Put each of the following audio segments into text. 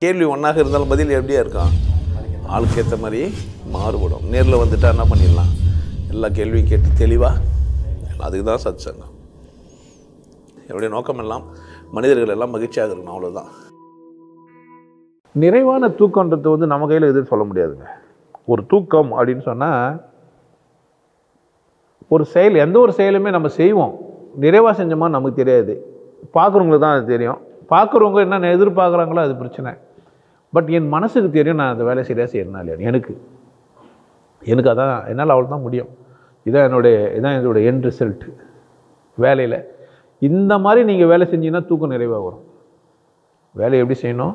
கேள்வி ஒன்றாக இருந்தாலும் பதில் எப்படியா இருக்கும் ஆளுக்கு ஏற்ற மாதிரி மாறுபடும் நேரில் வந்துட்டா என்ன பண்ணிடலாம் எல்லா கேள்வியும் கேட்டு தெளிவாக அதுக்கு தான் சத் சங்கம் என்னுடைய நோக்கம் எல்லாம் மனிதர்கள் எல்லாம் மகிழ்ச்சியாக இருக்கணும் அவ்வளோதான் நிறைவான தூக்கன்றது வந்து நம்ம கையில் எதுவும் சொல்ல முடியாதுங்க ஒரு தூக்கம் அப்படின்னு சொன்னால் ஒரு செயல் எந்த ஒரு செயலுமே நம்ம செய்வோம் நிறைவாக செஞ்சோமா நமக்கு தெரியாது பார்க்குறவங்களுக்கு தான் அது தெரியும் பார்க்குறவங்க என்ன எதிர்பார்க்குறாங்களோ அது பிரச்சனை பட் என் மனசுக்கு தெரியும் நான் அந்த வேலையை சரியாக செய்யறேனா இல்லையா எனக்கு எனக்கு அதான் என்னால் அவ்வளோ தான் முடியும் இதான் என்னுடைய இதான் என்னுடைய என் ரிசல்ட் வேலையில் இந்த மாதிரி நீங்கள் வேலை செஞ்சீங்கன்னா தூக்கம் நிறைவாக வரும் வேலையை எப்படி செய்யணும்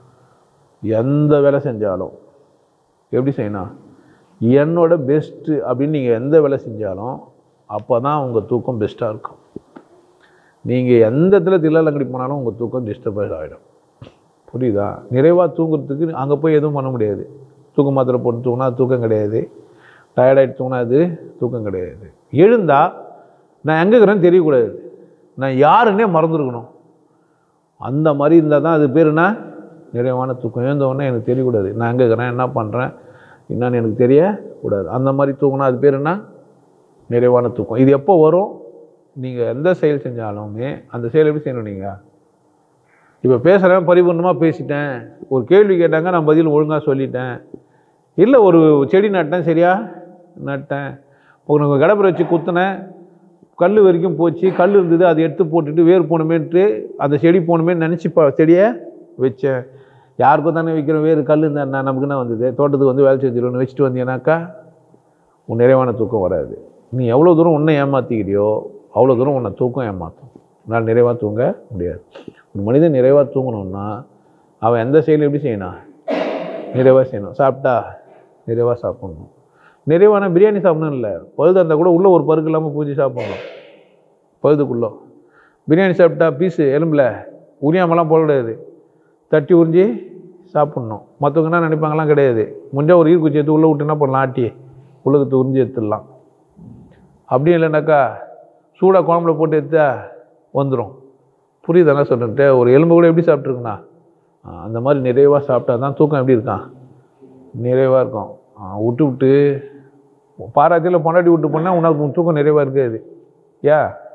எந்த வேலை செஞ்சாலும் எப்படி செய்யணும் என்னோட பெஸ்ட்டு அப்படின்னு நீங்கள் எந்த வேலை செஞ்சாலும் அப்போ தான் உங்கள் தூக்கம் பெஸ்ட்டாக இருக்கும் நீங்கள் எந்த இடத்துல தில்லாலங்கடி போனாலும் உங்கள் தூக்கம் டிஸ்டர்பஸ் ஆகிடும் புரியுதா நிறைவாக தூங்குறதுக்கு அங்கே போய் எதுவும் பண்ண முடியாது தூக்க மாத்திரை போட்டு தூங்கினா அது தூக்கம் கிடையாது டயர்டாகிட்டு தூங்கினா அது தூக்கம் கிடையாது எழுந்தா நான் எங்கே இருக்கிறேன்னு தெரியக்கூடாது நான் யாருன்னே மறந்துருக்கணும் அந்த மாதிரி இருந்தால் தான் அது பேர் என்ன நிறைவான தூக்கம் எழுந்த உடனே எனக்கு தெரியக்கூடாது நான் எங்கே இருக்கிறேன் என்ன பண்ணுறேன் என்னன்னு எனக்கு தெரியக்கூடாது அந்த மாதிரி தூங்கினா அது பேர் என்ன நிறைவான தூக்கம் இது எப்போ வரும் நீங்கள் எந்த செயல் செஞ்சாலுமே அந்த செயல் எப்படி செய்யணும் நீங்கள் இப்போ பேசுகிறேன் பரிபூர்ணமாக பேசிட்டேன் ஒரு கேள்வி கேட்டாங்க நான் பதில் ஒழுங்காக சொல்லிட்டேன் இல்லை ஒரு செடி நட்டேன் சரியா நட்டேன் உனக்கு கடப்பரை வச்சு குத்தினேன் கல் வரைக்கும் போச்சு கல் இருந்தது அதை எடுத்து போட்டுட்டு வேர் போகணுமேன்ட்டு அந்த செடி போகணுமேன்னு நினச்சி ப செடியை வச்சேன் யாருக்கும் தானே வைக்கிறோம் வேறு கல் இருந்தா நமக்கு என்ன வந்தது தோட்டத்துக்கு வந்து வேலை செஞ்சிடணும்னு வச்சுட்டு வந்தீங்கன்னாக்கா உன் நிறைவான தூக்கம் வராது நீ எவ்வளோ தூரம் உன்னை ஏமாற்றிக்கிறியோ அவ்வளோ தூரம் உன்னை தூக்கம் ஏமாற்றும் உன்னால் நிறைவாக தூங்க முடியாது ஒரு மனிதன் நிறைவாக தூங்கணும்னா அவன் எந்த செயலும் எப்படி செய்யணும் நிறைவாக செய்யணும் சாப்பிட்டா நிறைவாக சாப்பிட்ணும் நிறைவான பிரியாணி சாப்பிடணும் இல்லை பழுது இருந்தால் கூட உள்ளே ஒரு பருக்கு இல்லாமல் பூஜை சாப்பிடணும் பழுதுக்குள்ளே பிரியாணி சாப்பிட்டா பீஸு எலும்பில் உரியாமலாம் போட கிடையாது தட்டி உறிஞ்சி சாப்பிட்ணும் மற்றவங்க என்ன நினைப்பாங்கலாம் கிடையாது முடிஞ்சா ஒரு ஈர்க்குச்சி எடுத்து உள்ளே விட்டு என்ன பண்ணலாம் ஆட்டி உள்ளுக்கு உறிஞ்சி எடுத்துடலாம் அப்படியும் இல்லைனாக்கா சூடாக குழம்புல போட்டு எடுத்தா வந்துடும் புரியுது என்ன சொல்லிட்டு ஒரு எலும்பு கூட எப்படி சாப்பிட்ருக்குண்ணா அந்த மாதிரி நிறைவாக சாப்பிட்டா தான் தூக்கம் எப்படி இருக்கான் நிறைவாக இருக்கும் ஆ, விட்டு விட்டு பாராத்தியில் பொண்டாட்டி விட்டு பண்ணால் உனக்கு உன் தூக்கம் நிறைவாக இருக்காது ஏ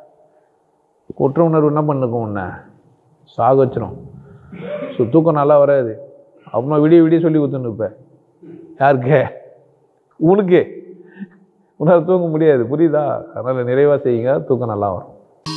குற்ற உணர்வு என்ன பண்ணுக்கும் உன்னை சாக வச்சிரும் ஸோ தூக்கம் நல்லா வராது அப்புறமா விடிய விடிய சொல்லி கொடுத்துன்னு இருப்பேன் யாருக்கு உனக்கு உன்னால் தூங்க முடியாது புரியுதா அதனால் நிறைவாக செய்யுங்க தூக்கம் நல்லா வரும்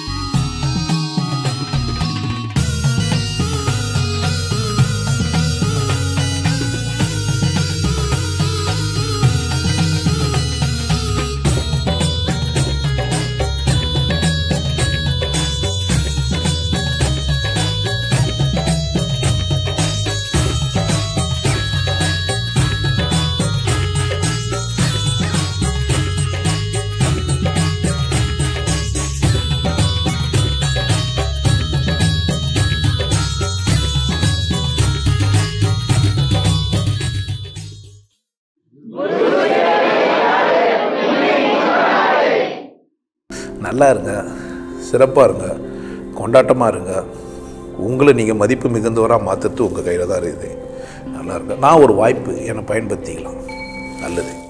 நல்லா இருங்க சிறப்பாக இருங்க கொண்டாட்டமாக இருங்க உங்களை நீங்கள் மதிப்பு மிகுந்தவராக மாற்றுறது உங்கள் கையில் தான் இருக்குது நல்லா இருங்க நான் ஒரு வாய்ப்பு என்னை பயன்படுத்திக்கலாம் நல்லது